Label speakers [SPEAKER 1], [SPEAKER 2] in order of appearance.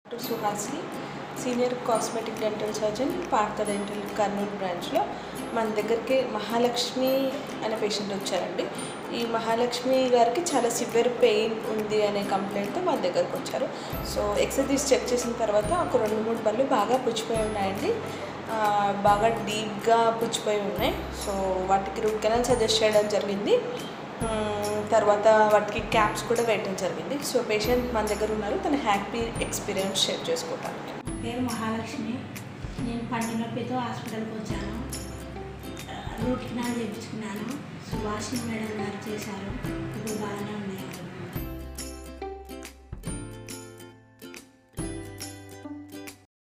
[SPEAKER 1] doctor Suhasi senior cosmetic dental surgeon Partha dental Kurnool బ్రాంచ్లో మన దగ్గరికి మహాలక్ష్మి అనే పేషెంట్ వచ్చారండి ఈ మహాలక్ష్మి గారికి చాలా సివియర్ పెయిన్ ఉంది అనే కంప్లైంట్తో మన దగ్గరకు వచ్చారు సో ఎక్స్రే తీసి చెక్ చేసిన తర్వాత ఒక రెండు మూడు పళ్ళు బాగా పుచ్చిపోయి ఉన్నాయండి ఆ, బాగా డీప్గా పుచ్చిపోయి ఉన్నాయి సో వాటికి రూట్ కెనాల్ సజెస్ట్ చేయడం జరిగింది మ్మ్, తర్వాత వాటికి క్యాప్స్ కూడా వేయడం జరిగింది సో పేషెంట్ మన దగ్గర ఉన్నారు తన హ్యాపీ ఎక్స్పీరియన్స్ షేర్ చేసుకోవటానికి
[SPEAKER 2] పేరు మహాలక్ష్మి నేను పంటి నొప్పితో హాస్పిటల్కి వచ్చాను రూట్ కెనాల్ చేయించుకున్నాను సుభాషిణి మేడం గారు చేశారు ఇప్పుడు బాగానే ఉన్నాయి